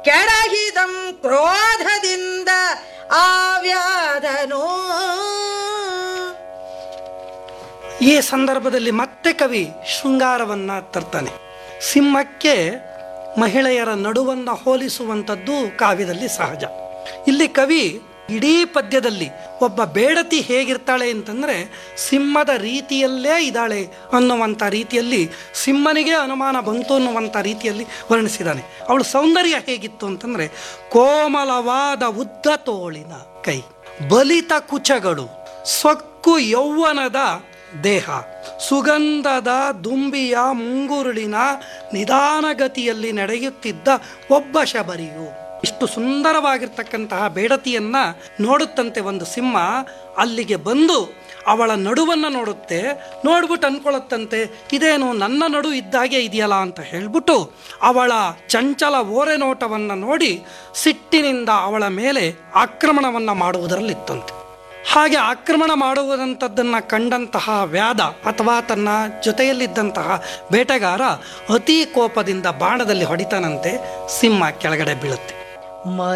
ಕೆಳಗಿದಂ ಕ್ರೋಧದಿಂದ ಆವ್ಯಾಧನೋ ಈ ಸಂದರ್ಭದಲ್ಲಿ ಮತ್ತೆ ಕವಿ ಶೃಂಗಾರವನ್ನ ತರ್ತಾನೆ ಸಿಂಹಕ್ಕೆ ಮಹಿಳೆಯರ ನಡುವನ್ನ ಹೋಲಿಸುವಂಥದ್ದು ಕಾವ್ಯದಲ್ಲಿ ಸಹಜ ಇಲ್ಲಿ ಕವಿ ಇಡೀ ಪದ್ಯದಲ್ಲಿ ಒಬ್ಬ ಬೇಡತಿ ಹೇಗಿರ್ತಾಳೆ ಅಂತಂದ್ರೆ ಸಿಂಹದ ರೀತಿಯಲ್ಲೇ ಇದ್ದಾಳೆ ಅನ್ನುವಂಥ ರೀತಿಯಲ್ಲಿ ಸಿಂಹನಿಗೆ ಅನುಮಾನ ಬಂತು ಅನ್ನುವಂಥ ರೀತಿಯಲ್ಲಿ ವರ್ಣಿಸಿದ್ದಾನೆ ಅವಳ ಸೌಂದರ್ಯ ಹೇಗಿತ್ತು ಅಂತಂದ್ರೆ ಕೋಮಲವಾದ ಉದ್ದ ತೋಳಿನ ಕೈ ಬಲಿತ ಕುಚಗಳು ಸೊಕ್ಕು ಯೌವನದ ದೇಹ ಸುಗಂಧದ ದುಂಬಿಯ ಮುಂಗುರುಳಿನ ನಿಧಾನಗತಿಯಲ್ಲಿ ನಡೆಯುತ್ತಿದ್ದ ಒಬ್ಬ ಶಬರಿಯು ಇಷ್ಟು ಸುಂದರವಾಗಿರ್ತಕ್ಕಂತಹ ಬೇಡತಿಯನ್ನ ನೋಡುತ್ತಂತೆ ಒಂದು ಸಿಂಹ ಅಲ್ಲಿಗೆ ಬಂದು ಅವಳ ನಡುವನ್ನು ನೋಡುತ್ತೆ ನೋಡ್ಬಿಟ್ಟು ಅನ್ಕೊಳ್ಳುತ್ತಂತೆ ಇದೇನು ನನ್ನ ನಡು ಇದ್ದಾಗೆ ಇದೆಯಲ್ಲ ಅಂತ ಹೇಳ್ಬಿಟ್ಟು ಅವಳ ಚಂಚಲ ಓರೆ ನೋಟವನ್ನು ನೋಡಿ ಸಿಟ್ಟಿನಿಂದ ಅವಳ ಮೇಲೆ ಆಕ್ರಮಣವನ್ನು ಮಾಡುವುದರಲ್ಲಿತ್ತಂತೆ ಹಾಗೆ ಆಕ್ರಮಣ ಮಾಡುವುದಂಥದ್ದನ್ನು ಕಂಡಂತಹ ವ್ಯಾದ ಅಥವಾ ತನ್ನ ಜೊತೆಯಲ್ಲಿದ್ದಂತಹ ಬೇಟೆಗಾರ ಅತಿ ಕೋಪದಿಂದ ಬಾಣದಲ್ಲಿ ಹೊಡಿತಾನಂತೆ ಸಿಂಹ ಕೆಳಗಡೆ ಬೀಳುತ್ತೆ